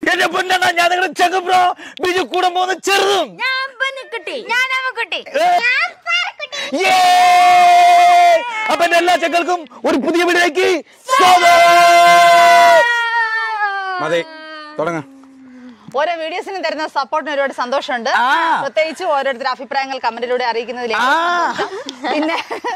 എന്റെ പൊന്നണ്ണ ഞാൻ നിങ്ങളുടെ ചെക്ക് ബ്രോ ബിജു കൂടെ പോകുന്ന ചെറുതും ഞാൻ പെണ്ണിക്കുട്ടി ഞാൻ അമ്മക്കുട്ടി ഏ? ഞാൻ പാറക്കുട്ടി Yay! അപ്പൊ എന്റെ എല്ലാ ചെക്കൾക്കും ഒരു പുതിയ വീഡിയോയ്ക്ക് സ്വാഗതം മതി തുടങ്ങാം ഓരോ വീഡിയോസിനും തരുന്ന സപ്പോർട്ടിന് ഒരുപാട് സന്തോഷമുണ്ട് ആ. പ്രത്യേകിച്ച് ഓരോരുത്തരുടെ അഭിപ്രായങ്ങൾ കമന്റിലൂടെ അറിയിക്കുന്നതിൽ ആ. പിന്നെ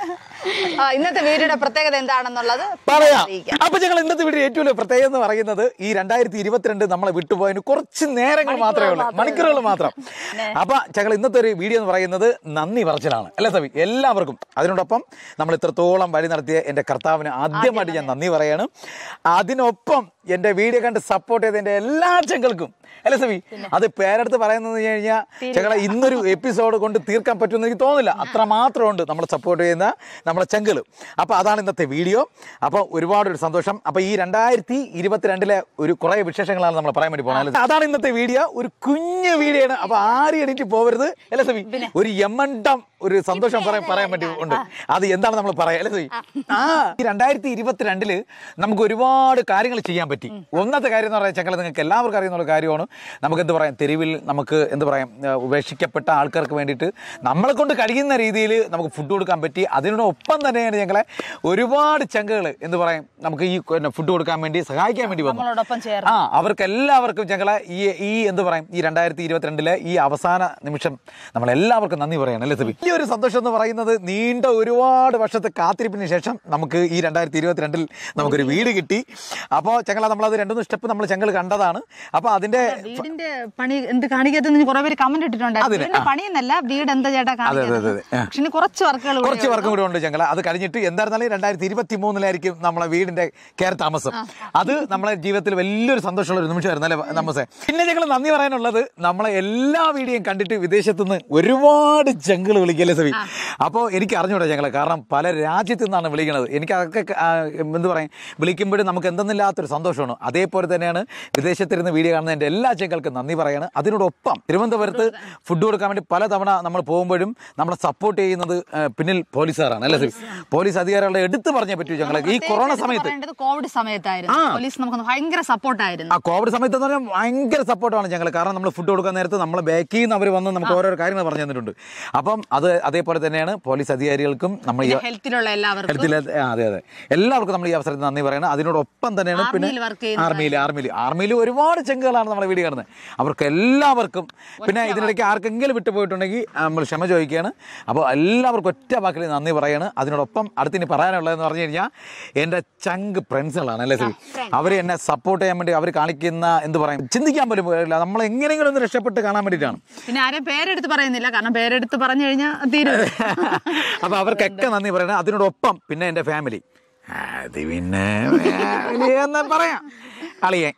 ആ, ഇന്നത്തെ വീഡിയോയുടെ പ്രത്യേകത എന്താണെന്നുള്ളത് പറയാം അറിയിക്കാം അപ്പൊ ഞങ്ങൾ ഇന്നത്തെ വീഡിയോ ഏറ്റവും വലിയ പ്രത്യേകത എന്ന് പറയുന്നത് ഈ രണ്ടായിരത്തി ഇരുപത്തിരണ്ട് നമ്മളെ വിട്ടുപോയതിന് കുറച്ച് നേരങ്ങൾ മാത്രമേ ഉള്ളൂ മണിക്കൂറുകൾ മാത്രം അപ്പൊ ഞങ്ങൾ ഇന്നത്തെ ഒരു വീഡിയോ എന്ന് പറയുന്നത് നന്ദി പറച്ചിലാണ് അല്ലേ സബി എല്ലാവർക്കും അതിനോടൊപ്പം നമ്മൾ ഇത്രത്തോളം വഴി നടത്തിയ എന്റെ കർത്താവിന് ആദ്യമായിട്ട് ഞാൻ നന്ദി പറയാണ് അതിനൊപ്പം എന്റെ വീഡിയോ കണ്ട് സപ്പോർട്ട് ചെയ്ത എന്റെ എല്ലാ ചെങ്ങൾക്കും അല്ലേ സബി അത് പേരെടുത്ത് പറയുന്നത് കഴിഞ്ഞാൽ ഞങ്ങളെ ഇന്നൊരു എപ്പിസോഡ് കൊണ്ട് തീർക്കാൻ പറ്റുമെന്ന് എനിക്ക് തോന്നുന്നില്ല അത്ര മാത്രമുണ്ട് നമ്മൾ സപ്പോർട്ട് ചെയ്യുന്ന നമ്മളെ ചെങ്കല് അപ്പോൾ അതാണ് ഇന്നത്തെ വീഡിയോ അപ്പോൾ ഒരുപാട് ഒരു സന്തോഷം അപ്പോൾ ഈ രണ്ടായിരത്തി ഇരുപത്തിരണ്ടിലെ ഒരു കുറേ വിശേഷങ്ങളാണ് നമ്മൾ പറയാൻ വേണ്ടി പോകുന്നത് അതാണ് ഇന്നത്തെ വീഡിയോ ഒരു കുഞ്ഞു വീഡിയോ ആണ് അപ്പോൾ ആരും എണീറ്റ് പോകരുത് അല്ലേ സബി ഒരു യമണ്ടം ഒരു സന്തോഷം പറയാൻ പറയാൻ വേണ്ടി ഉണ്ട് അത് എന്താണ് നമ്മൾ പറയാ അല്ലേ സബി ആ ഈ രണ്ടായിരത്തി ഇരുപത്തിരണ്ടില് നമുക്ക് ഒരുപാട് കാര്യങ്ങൾ ചെയ്യാൻ പറ്റി ഒന്നത്തെ കാര്യം എന്ന് പറയാൻ ചക്കല നിങ്ങൾക്ക് എല്ലാവർക്കും അറിയുന്ന ഒരു കാര്യമാണ് നമുക്ക് എന്ത് പറയാം തെരുവിൽ നമുക്ക് എന്ത് പറയാം ഏഹ് ഉപേക്ഷിക്കപ്പെട്ട ആൾക്കാർക്ക് വേണ്ടിയിട്ട് നമ്മളെ കൊണ്ട് കഴിയുന്ന രീതിയിൽ നമുക്ക് ഫുഡ് കൊടുക്കാൻ പറ്റി അതിനോടൊപ്പം തന്നെയാണ് ഞങ്ങളെ ഒരുപാട് ചങ്കകൾ എന്ത് പറയാം നമുക്ക് ഈ ഫുഡ് കൊടുക്കാൻ വേണ്ടി സഹായിക്കാൻ വേണ്ടി വന്നു നമ്മളോടൊപ്പം ചേർന്ന് ആ അവർക്ക് എല്ലാവർക്കും ഞങ്ങളെ ഈ ഈ എന്ത് പറയും ഈ രണ്ടായിരത്തി ഇരുപത്തിരണ്ടിലെ ഈ അവസാന നിമിഷം നമ്മൾ എല്ലാവർക്കും നന്ദി പറയാണ് അല്ലേ സബി ഈ ഒരു സന്തോഷം എന്ന് പറയുന്നത് നീണ്ട ഒരുപാട് വർഷത്തെ കാത്തിരിപ്പിന് ശേഷം നമുക്ക് ഈ രണ്ടായിരത്തി ഇരുപത്തിരണ്ടിൽ നമുക്കൊരു വീട് കിട്ടി അപ്പോൾ ചങ്ങള നമ്മളത് രണ്ടു സ്റ്റെപ്പ് നമ്മൾ ചങ്ങൾ കണ്ടതാണ് അപ്പോൾ അതിന്റെ വീടിന്റെ പണി എന്ത് കാണിക്കാത്തെന്ന് കുറെ പേര് കമന്റ് ഇട്ടിട്ടുണ്ടായിരുന്നു അതിന്, വീടിന്റെ പണിയെന്നല്ല വീട് എന്താ ചേട്ടാ അതെ, അതെ, കാണിക്കുന്നത് അതെ. ആ. പക്ഷെ ഇനി കുറച്ച് വർക്കുകൾ കുറച്ച് വർക്കും കൂടെ ഉണ്ട് ഞങ്ങൾ അത് കഴിഞ്ഞിട്ട് എന്തായിരുന്നാലും രണ്ടായിരത്തി ഇരുപത്തി മൂന്നിലായിരിക്കും നമ്മളെ വീടിന്റെ കയറി താമസം അത് നമ്മളെ ജീവിതത്തിൽ വലിയൊരു സന്തോഷമുള്ള ഒരു നിമിഷമായിരുന്നു അല്ലേ നമസേ പിന്നെ ഞങ്ങൾ നന്ദി പറയാനുള്ളത് നമ്മളെ എല്ലാ വീഡിയോയും കണ്ടിട്ട് വിദേശത്തു നിന്ന് ഒരുപാട് ജംഗിൾ വിളിക്കല്ലേ സവി അപ്പോൾ എനിക്ക് അറിഞ്ഞൂടാ ഞങ്ങളെ കാരണം പല രാജ്യത്തു നിന്നാണ് വിളിക്കുന്നത് എനിക്ക് അതൊക്കെ ആ, എന്ത് പറയും വിളിക്കുമ്പോഴും നമുക്ക് എന്തെന്നില്ലാത്തൊരു സന്തോഷമാണ് അതേപോലെ തന്നെയാണ് വിദേശത്തിരുന്ന് വീഡിയോ കാണുന്ന എൻ്റെ എല്ലാ ചെങ്ങൾക്കും നന്ദി പറയാണ് അതിനോടൊപ്പം തിരുവനന്തപുരത്ത് ഫുഡ് കൊടുക്കാൻ വേണ്ടി പലതവണ നമ്മൾ പോകുമ്പോഴും നമ്മളെ സപ്പോർട്ട് ചെയ്യുന്നത് ആ, പിന്നിൽ പോലീസുകാരാണ് അല്ലേ സബി പോലീസ് അധികാരികളുടെ എടുത്തു പറഞ്ഞേ പറ്റൂ ഞങ്ങളെ ഈ കൊറോണ സമയത്ത് പറയേണ്ടത് കോവിഡ് സമയത്തായിരുന്നു ആ. പോലീസ് നമുക്ക് ഭയങ്കര സപ്പോർട്ടായിരുന്നു ആ കോവിഡ് സമയത്ത് എന്ന് പറഞ്ഞാൽ ഭയങ്കര സപ്പോർട്ടാണ് ഞങ്ങൾ കാരണം നമ്മൾ ഫുഡ് കൊടുക്കാൻ നേരത്ത് നമ്മളെ ബാക്കിൽ നിന്ന് അവർ വന്ന് നമുക്ക് ഓരോരോ കാര്യങ്ങൾ പറഞ്ഞു തന്നിട്ടുണ്ട് അപ്പം അത് അതേപോലെ തന്നെയാണ് പോലീസ് അധികാരികൾക്കും നമ്മൾ ഈ ഹെൽത്തിലുള്ള എല്ലാവർക്കും ഹെൽത്തിലെ ആ, അതെ അതെ എല്ലാവർക്കും നമ്മൾ ഈ അവസരത്തിൽ നന്ദി പറയണം അതിനോടൊപ്പം തന്നെയാണ് പിന്നെ ആർമിയിൽ work ചെയ്യുന്ന ആർമിയിൽ ആർമിയിൽ ആർമിയിൽ ഒരുപാട് ചെങ്കുകളാണ് നമ്മളെ വീഡിയോ കാണുന്നത് അവർക്ക് എല്ലാവർക്കും പിന്നെ ഇതിനിടയ്ക്ക് ആർക്കെങ്കിലും വിട്ടുപോയിട്ടുണ്ടെങ്കിൽ നമ്മൾ ക്ഷമ ചോദിക്കുകയാണ് അപ്പോൾ എല്ലാവർക്കും ഒറ്റ വാക്കിൽ നന്ദി പറയാണ് അതിനോടൊപ്പം അടുത്തിനി പറയാനുള്ളതെന്ന് പറഞ്ഞു കഴിഞ്ഞാൽ എൻ്റെ ചങ്ക് ഫ്രണ്ട്സുകളാണ് അല്ലേ സി അവർ എന്നെ സപ്പോർട്ട് ചെയ്യാൻ വേണ്ടി അവർ കാണിക്കുന്ന എന്ത് പറയും ചിന്തിക്കാൻ പോലും പോയില്ല നമ്മൾ എങ്ങനെയെങ്കിലും ഒന്ന് രക്ഷപ്പെട്ട് കാണാൻ വേണ്ടിയിട്ടാണ് പിന്നെ ആരെയും പേരെടുത്ത് പറയുന്നില്ല കാരണം പേരെടുത്ത് പറഞ്ഞു കഴിഞ്ഞാൽ തീരും അപ്പൊ അവർക്കൊക്കെ നന്ദി പറയണം അതിനോടൊപ്പം പിന്നെ എന്റെ ഫാമിലി അത് പിന്നെ family എന്ന് പറയാം അളിയൻ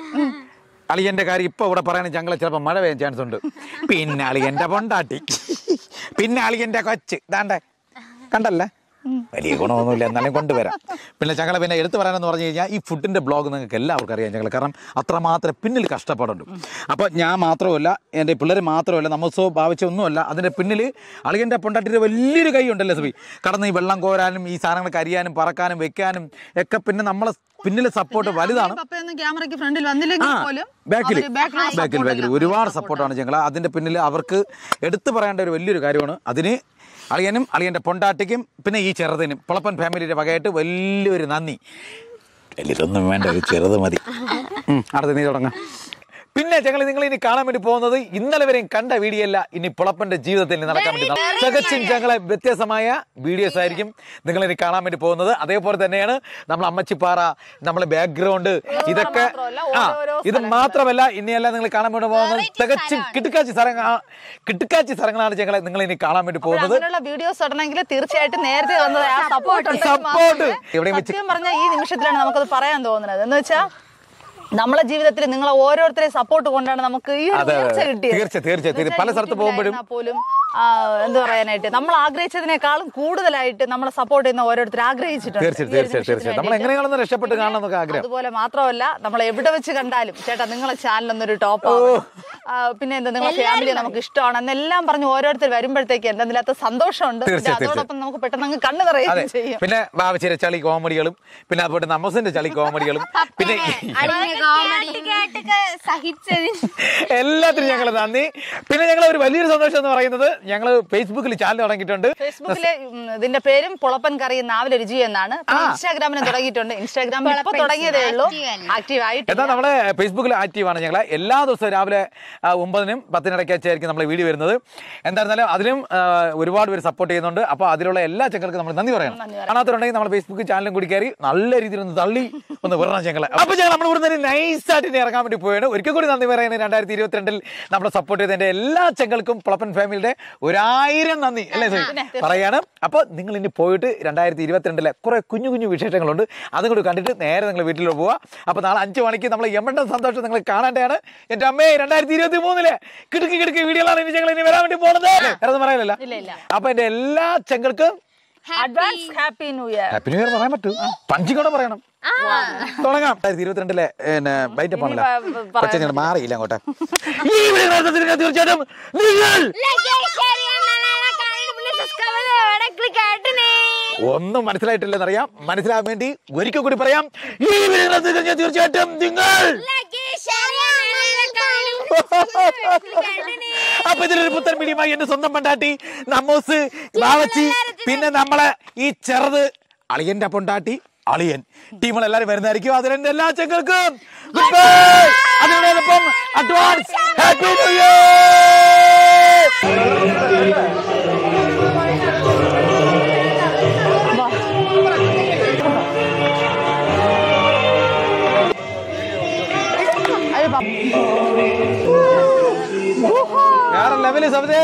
അളിയന്റെ കാര്യം ഇപ്പൊ ഇവിടെ പറയുകയാണെങ്കിൽ ഞങ്ങളെ ചിലപ്പോൾ മഴ പെയ്യാൻ ചാൻസ് ഉണ്ട് പിന്നെ അളിയന്റെ പൊണ്ടാട്ടി പിന്നെ അളിയന്റെ കൊച്ച് ദാണ്ടേ കണ്ടല്ലേ വലിയ ഗുണമൊന്നുമില്ല എന്നാലും കൊണ്ടുവരാം പിന്നെ ഞങ്ങളെ പിന്നെ എടുത്തു പറയാനെന്ന് പറഞ്ഞു കഴിഞ്ഞാൽ ഈ ഫുഡിന്റെ ബ്ലോഗ് നിങ്ങൾക്ക് എല്ലാവർക്കും അറിയാം ഞങ്ങൾ കാരണം അത്രമാത്രം പിന്നിൽ കഷ്ടപ്പാടുണ്ട് അപ്പോൾ ഞാൻ മാത്രമല്ല എൻ്റെ പിള്ളേർ മാത്രമല്ല നമ്മസോ ഭാവിച്ച ഒന്നുമല്ല അതിൻ്റെ പിന്നിൽ അളിയൻ്റെ പൊണ്ടാട്ടിൻ്റെ വലിയൊരു കൈ ഉണ്ടല്ലേ സബി കടന്ന് ഈ വെള്ളം കോരാനും ഈ സാധനങ്ങൾ കരിയാനും പറക്കാനും വെക്കാനും ഒക്കെ പിന്നെ നമ്മളെ പിന്നിലെ സപ്പോർട്ട് വലുതാണ് പപ്പയൊന്നും ക്യാമറയ്ക്ക് ഫ്രണ്ടിൽ വന്നില്ലെങ്കിൽ ആ, പോലും ബാക്കിൽ അവര് background ബാക്കിൽ support ബാക്കിൽ എല്ലാം ഒരുപാട് സപ്പോർട്ടാണ് ഞങ്ങൾ അതിന്റെ പിന്നിൽ അവർക്ക് എടുത്തു പറയേണ്ട ഒരു വലിയൊരു കാര്യമാണ് അതിന് അളിയനും അളിയന്റെ പൊണ്ടാട്ടിക്കും പിന്നെ ഈ ചെറുതിനും പുളപ്പൻ ഫാമിലിയുടെ വകയായിട്ട് വലിയൊരു നന്ദി വലിയതൊന്നും വേണ്ട ഒരു ചെറുത് മതി ഉം, അടുത്ത നീ തുടങ്ങാം പിന്നെ ഞങ്ങൾ നിങ്ങൾ ഇനി കാണാൻ വേണ്ടി പോകുന്നത് ഇന്നലെ വരെയും കണ്ട വീഡിയോ അല്ല ഇനി പുളപ്പന്റെ ജീവിതത്തിൽ ഇനി നടക്കാൻ വേണ്ടി നട- തികച്ചും ഞങ്ങളെ വ്യത്യസ്തമായ വീഡിയോസ് ആയിരിക്കും നിങ്ങൾ ഇനി കാണാൻ വേണ്ടി പോകുന്നത് അതേപോലെ തന്നെയാണ് നമ്മൾ അമ്മച്ചിപ്പാറ നമ്മളെ ബാക്ക്ഗ്രൗണ്ട് ഇതൊക്കെ മാത്രമല്ല, ആ ഓരോരോ ഇത് മാത്രമല്ല ഇനിയല്ല നിങ്ങൾ കാണാൻ വേണ്ടി പോകുന്നത് തികച്ചും കിട്ടുക്കാച്ചി സ്ഥലങ്ങൾ കിട്ടുക്കാച്ചി സ്ഥലങ്ങളാണ് ഞങ്ങളെ നിങ്ങൾ ഇനി കാണാൻ വേണ്ടി പോകുന്നത് അങ്ങനെയുള്ള വീഡിയോസ് ഇടണമെങ്കിൽ തീർച്ചയായിട്ടും നേരത്തെ വന്നത് ആ സപ്പോർട്ട് Support. എവിടെയും വെച്ച് സത്യം പറഞ്ഞാൽ ഈ നിമിഷത്തിലാണ് നമുക്കത് പറയാൻ തോന്നുന്നത് എന്ന് വെച്ചാൽ നമ്മളെ ജീവിതത്തിൽ നിങ്ങൾ ഓരോരുത്തരെയും സപ്പോർട്ട് കൊണ്ടാണ് നമുക്ക് ഈ ഒരു അതെ, അതെ. ഉയർച്ച കിട്ടിയത് തീർച്ച, തീർച്ച, തീർച്ച. എന്ന് വെച്ചാൽ പല സ്ഥലത്ത് പോകുമ്പോഴും യൂട്യൂബിലായിരുന്നാൽ പോലും ആ, എന്താ പറയാനായിട്ട് നമ്മൾ ആഗ്രഹിച്ചതിനേക്കാളും കൂടുതലായിട്ട് നമ്മളെ സപ്പോർട്ട് ചെയ്യുന്ന ഓരോരുത്തർ ആഗ്രഹിച്ചിട്ടുണ്ട് തീർച്ചയായും ഈ ഒരു തീർച്ചയായും തീർച്ചയായും നിമിഷത്തിന് നമ്മൾ വേണ്ടിയിട്ട്. എങ്ങനെയാണെന്ന് രക്ഷപ്പെട്ട് കാണണം എന്നൊക്കെ ആഗ്രഹം അതുപോലെ മാത്രമല്ല നമ്മൾ എവിടെ വെച്ച് കണ്ടാലും ചേട്ടാ നിങ്ങളെ ചാനൽ ഒന്നൊരു ടോപ്പ് ആ, പിന്നെ എന്താ നിങ്ങളുടെ ഫാമിലി നമുക്ക് ഇഷ്ടമാണ് എന്നെല്ലാം പറഞ്ഞ് ഓരോരുത്തർ വരുമ്പോഴത്തേക്ക് എന്തെന്നില്ലാത്ത സന്തോഷമുണ്ട് പിന്നെ തീർച്ചയായും, അതോടൊപ്പം നമുക്ക് പെട്ടെന്ന് അങ്ങ് കണ്ണു അതെ നിറയുകയും ചെയ്യും പിന്നെ ബാബച്ചിയുടെ ചളി കോമഡികളും പിന്നെ അതുപോലെ നമസിന്റെ ചളി കോമഡികളും പിന്നെ കേട്ട് കേട്ടൊക്കെ സഹിച്ചത് എല്ലാത്തിനും ഞങ്ങൾ നന്ദി പിന്നെ ഞങ്ങൾ ഒരു വലിയൊരു സന്തോഷം എന്ന് പറയുന്നത് ഞങ്ങൾ ഫേസ്ബുക്കിൽ ചാനൽ തുടങ്ങിയിട്ടുണ്ട് ഫേസ്ബുക്കിലെ ഉം, ഇതിന്റെ പേരും പൊളപ്പൻ കറി നാവിലെ രുചി എന്നാണ് പിന്നെ ഇൻസ്റ്റാഗ്രാമിന് തുടങ്ങിയിട്ടുണ്ട് ഇൻസ്റ്റാഗ്രാമിൽ ഇപ്പൊ തുടങ്ങിയതേ ഉള്ളൂ ആക്റ്റീവ് ആയിട്ട് എന്നാൽ നമ്മളെ ഫേസ്ബുക്കിൽ ആക്റ്റീവാണ് ഞങ്ങൾ എല്ലാ ദിവസവും രാവിലെ ആ, ഒമ്പതിനും പത്തിനിടയ്ക്ക് വെച്ചായിരിക്കും നമ്മൾ വീഡിയോ വരുന്നത് എന്തായിരുന്നാലും അതിലും ആ, ഒരുപാട് പേര് സപ്പോർട്ട് ചെയ്യുന്നുണ്ട് അപ്പോൾ അതിലുള്ള എല്ലാ ചെങ്ങൾക്കും നമ്മൾ നന്ദി പറയണം കാണാത്തവരുണ്ടെങ്കിൽ നമ്മൾ ഫേസ്ബുക്ക് ചാനലും കൂടി കയറി നല്ല രീതിയിൽ ഒന്ന് തള്ളി ഒന്ന് വിടണം ഞങ്ങളെ അപ്പോൾ ഞങ്ങൾ നമ്മൾ ഇവിടുന്ന് നൈസായിട്ട് ഇനി ഇറങ്ങാൻ വേണ്ടി പോയാണ് ഒരിക്കൽ കൂടി നന്ദി പറയുന്നത് രണ്ടായിരത്തി ഇരുപത്തിരണ്ടിൽ നമ്മളെ സപ്പോർട്ട് ചെയ്തതിന്റെ എല്ലാ ചെങ്ങൾക്കും പുളപ്പൻ ഫാമിലിയുടെ ഒരായിരം നന്ദി അല്ലേ സോയി പറയാണ് അപ്പോൾ നിങ്ങൾ ഇനി പോയിട്ട് രണ്ടായിരത്തി ഇരുപത്തിരണ്ടിലെ കുറെ കുഞ്ഞു കുഞ്ഞു വിശേഷങ്ങളുണ്ട് അതും കൂടി കണ്ടിട്ട് നേരെ നിങ്ങൾ വീട്ടിലോട്ട് പോവാ അപ്പോൾ നാളെ അഞ്ച് മണിക്ക് നമ്മൾ യമണ്ട സന്തോഷം നിങ്ങൾ കാണേണ്ടതാണ് എൻ്റെ അമ്മേ രണ്ടായിരത്തി ഇരുപത്തി മൂന്നിലെ കിടുക്കി കിടുക്കി വീഡിയോകളാണ് ഇനി ഞങ്ങൾ ഇനി വരാൻ വേണ്ടി പോണത് വേറെ പറയാനില്ല ഇല്ല, ഇല്ല. അപ്പൊ എന്റെ എല്ലാ ചെങ്ങൾക്കും advance happy new year happy new year പറയാൻ പറ്റൂ പഞ്ചി കൂടെ പറയണം തുടങ്ങാം രണ്ടായിരത്തി ഇരുപത്തിരണ്ടിലെ പിന്നെ ബൈറ്റ് പോണല്ലോ ഇനി പ- പ- പക്ഷെ ഞങ്ങൾ മാറിയില്ല അങ്ങോട്ടെ ഈ വീഡിയോ നടത്തുന്നതിന് തീർച്ചയായിട്ടും നിങ്ങൾ ഒന്നും മനസ്സിലായിട്ടില്ലെന്നറിയാം മനസ്സിലാകാൻ വേണ്ടി ഒരിക്കൽ കൂടി പറയാം ഈ വീഡിയോ നടത്തുന്നതിന് തീർച്ചയായിട്ടും നിങ്ങൾ അപ്പൊ ഇതിലൊരു പുത്തൻ മീഡിയമായി എന്റെ സ്വന്തം പണ്ടാട്ടി നമ്മൂസ് ബാവച്ചി പിന്നെ നമ്മളെ ഈ ചെറുത് അളിയന്റെ പൊണ്ടാട്ടി അളിയൻ ടീമുകൾ എല്ലാവരും വരുന്നതായിരിക്കും അതിലെന്റെ എല്ലാ ചെങ്ങൾക്കും ഗുഡ് ബൈ അതിനോടൊപ്പം അഡ്വാൻസ് ഹാപ്പി ന്യൂ ഇയർ അത് പ- വേറെ ലെവല് സബദേ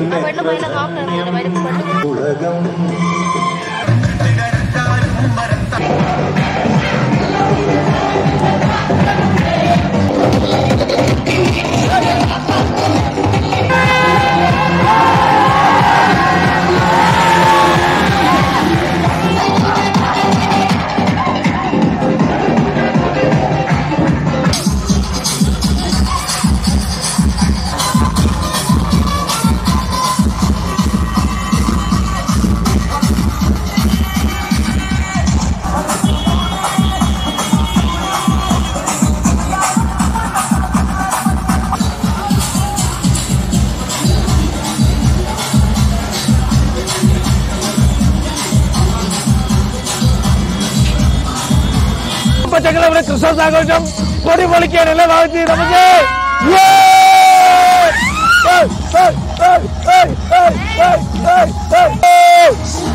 ഇപ്പൊ ഞങ്ങൾ ഇവിടെ ക്രിസ്മസ് ആഘോഷം കൊടി പൊളിക്കാനല്ലേ ഭാവിച്ച് നമുക്ക് Yeah! Hey, hey, hey, hey, hey, hey, hey, hey, hey!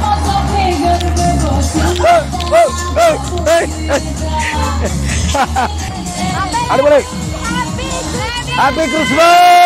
Hey, hey, hey, hey. അടിപൊളി ഹാപ്പി ക്രിസ്മസ്